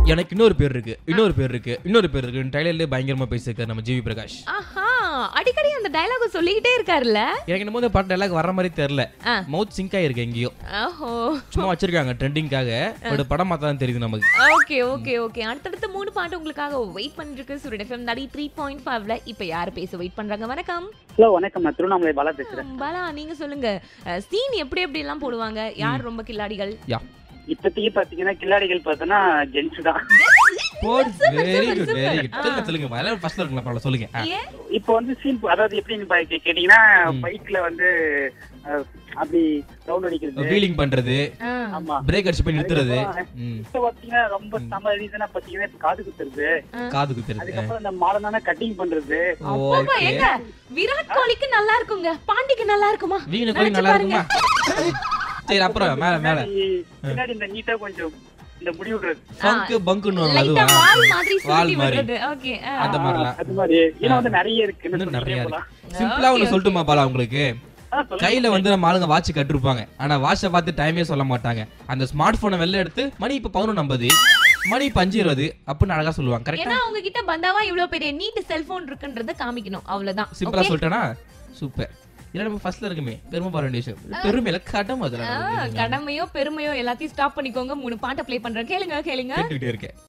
எனக்கு இன்னொரு பேர் இருக்கு இன்னொரு பேர் இருக்கு இன்னொரு பேர் இருக்கு டைலர்ல பயங்கரமா பேசியிருக்காரு நம்ம ஜிவி பிரகாஷ் ஆஹா அடிக்கடி அந்த டயலாக சொல்லிக்கிட்டே இருக்காருல்ல எனக்கு என்னமோ இந்த பாட்டு டைலாக் வர மாதிரி தெரியல ஆ. மவுத் சிங்க் ஆயிருக்கு எங்கேயோ ஓஹோ சும்மா வச்சிருக்காங்க ட்ரெண்டிங்காக பட் படம் பார்த்தா தான் தெரியுது நமக்கு ஓகே ஓகே ஓகே அடுத்தடுத்த மூணு பாட்டு உங்களுக்காக வெயிட் பண்ணிட்டு இருக்கு சூரியன் எஃப்எம் நடி த்ரீ பாயிண்ட் ஃபைவ்ல இப்ப யாரு பேச வெயிட் பண்றாங்க வணக்கம் ஹலோ வணக்கம் நான் திருவண்ணாமலை பாலா பேசுறேன் பாலா நீங்க சொல்லுங்க சீன் எப்படி எப்படி எல்லாம் போடுவாங்க யார் ரொம்ப கில்லாடிகள் யா இப்போதைக்கு பாத்தீங்கன்னா கில்லாடிகள் பார்த்தோன்னா ஜென்ஸ் தான் போட் வெரி குட் வெரி குட் சொல்லுங்க சொல்லுங்க முதல்ல ஃபர்ஸ்ட்ல இருக்கலாம் பரவாயில்ல சொல்லுங்க ஆ. ஏன் இப்போ வந்து சீன் அதாவது எப்படின்னு பா- கே- கேட்டீங்கன்னா பைக்ல வந்து அஹ், அப்படி ரவுண்ட் அடிக்கிறது வீலிங் பண்றது ஆ. ஆமா பிரேக் அடிச்சு போய் நிறுத்துறது ம். இப்போ பாத்தீங்கன்னா ரொம்ப சம ரீசனா பாத்தீங்கன்னா இப்ப காது குத்துறது காது குத்துறது அதுக்கப்புறம் இந்த மாடர்னான கட்டிங் பண்றது அப்பா, ஓகே எங்க விராட் கோலிக்கு நல்லா இருக்குங்க பாண்டிக்கு நல்லா இருக்குமா வீணு கோழி நல்லா இருக்குமா சரி அப்புறம் மேல மேல பின்னாடி- பின்னாடி இந்த நீட்டா கொஞ்சம் இந்த முடி விடுறது ஃபங்க் பங்குன்னு லைட்டா அதுவா வால் மாதிரி வால் சுருட்டி மாதிரி. விடுறது ஓகே அந்த மாதிரிலாம் அது மாதிரி இன்னும் வந்து நிறைய இருக்கு இன்னும் இன்னும் நிறைய சொல்லிட்டே இருக்கு போலாம். சிம்பிளா ஒண்ணு சொல்லட்டுமா பாலா உங்களுக்கு ஆ, சொல்லுங்க. கையில வந்து நம்ம ஆளுங்க வாட்ச் கட்டிருப்பாங்க ஆனா வாட்சை பார்த்து டைமே சொல்ல மாட்டாங்க அந்த ஸ்மார்ட் போனை வெளில எடுத்து மணி இப்ப பதினொன்று ஐம்பது மணி இப்ப அஞ்சு இருபது அப்படின்னு அழகா சொல்லுவாங்க கரெக்டா ஏன்னா அவங்க கிட்ட பந்தாவா இவ்வளவு பெரிய நீட் செல்போன் இருக்குன்றத காமிக்கணும் அவ்வளவுதான் சிம்பிளா Okay? சொல்லிட்டேனா சூப்பர் இல்ல நம்ம ஃபர்ஸ்ட்ல இருக்குமே பெருமை பாரு வேண்டிய விஷயம் பெருமையில கடம் ஆ, அதுல கடமையோ பெருமையோ எல்லாத்தையும் ஸ்டாப் பண்ணிக்கோங்க மூணு பாட்டை ப்ளே பண்றேன் கேளுங்க கேளுங்க கேட்டுக்கிட்டே இருக்கேன்